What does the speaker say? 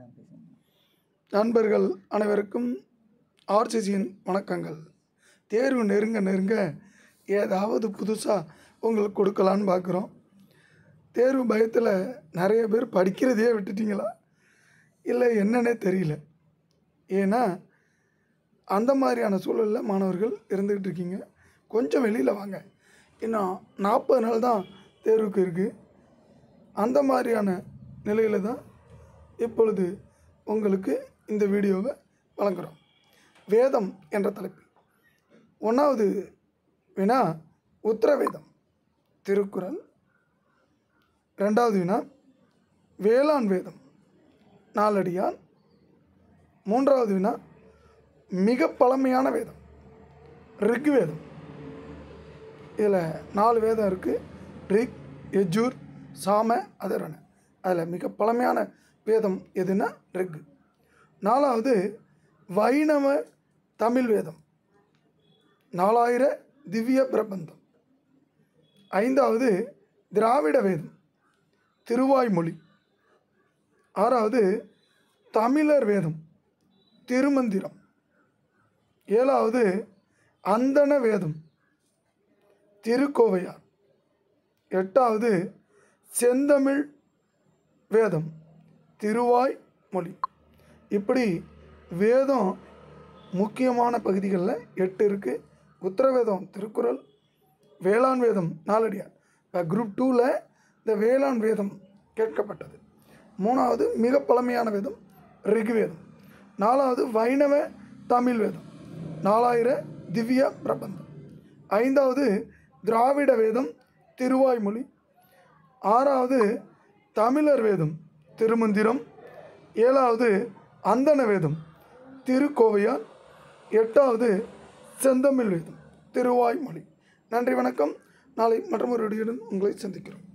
நண்பர்கள் அனைவருக்கும் ஆர்சிசியின் வணக்கங்கள் தேர்வு நெருங்க நெருங்க ஏதாவது புதுசாக உங்களுக்கு கொடுக்கலான்னு பார்க்குறோம் தேர்வு பயத்தில் நிறைய பேர் படிக்கிறதையே விட்டுட்டீங்களா இல்லை என்னன்னே தெரியல ஏன்னா அந்த மாதிரியான சூழலில் மாணவர்கள் இருந்துக்கிட்டு இருக்கீங்க கொஞ்சம் வெளியில் வாங்க இன்னும் நாற்பது நாள் தான் தேர்வுக்கு இருக்குது அந்த மாதிரியான நிலையில் தான் இப்பொழுது உங்களுக்கு இந்த வீடியோவை வழங்குகிறோம் வேதம் என்ற தலைப்பு ஒன்றாவது வினா உத்தரவேதம் திருக்குறள் ரெண்டாவது வினா வேளாண் வேதம் நாலடியான் மூன்றாவது வினா மிக பழமையான வேதம் ரிக்வேதம் இதில் நாலு வேதம் இருக்குது ரிக் யஜூர் சாம அதரண அதில் மிக பழமையான வேதம் எதுனா ரிக் நாலாவது வைணவ தமிழ் வேதம் நாலாயிர திவ்ய பிரபந்தம் ஐந்தாவது திராவிட வேதம் திருவாய்மொழி ஆறாவது தமிழர் வேதம் திருமந்திரம் ஏழாவது அந்தண வேதம் திருக்கோவையார் எட்டாவது செந்தமிழ் வேதம் திருவாய் மொழி இப்படி வேதம் முக்கியமான பகுதிகளில் எட்டு இருக்குது உத்தரவேதம் திருக்குறள் வேளாண் வேதம் நாலடியார் இப்போ குரூப் டூவில் இந்த வேளாண் வேதம் கேட்கப்பட்டது மூணாவது மிக பழமையான வேதம் ரிக்வேதம் நாலாவது வைணவ தமிழ் வேதம் நாலாயிர திவ்ய பிரபந்தம் ஐந்தாவது திராவிட வேதம் திருவாய்மொழி ஆறாவது தமிழர் வேதம் திருமந்திரம் ஏழாவது அந்தண வேதம் திருக்கோவையார் எட்டாவது செந்தமிழ் வேதம் திருவாய்மொழி நன்றி வணக்கம் நாளை மற்றொரு வீடியோடன் உங்களை சந்திக்கிறோம்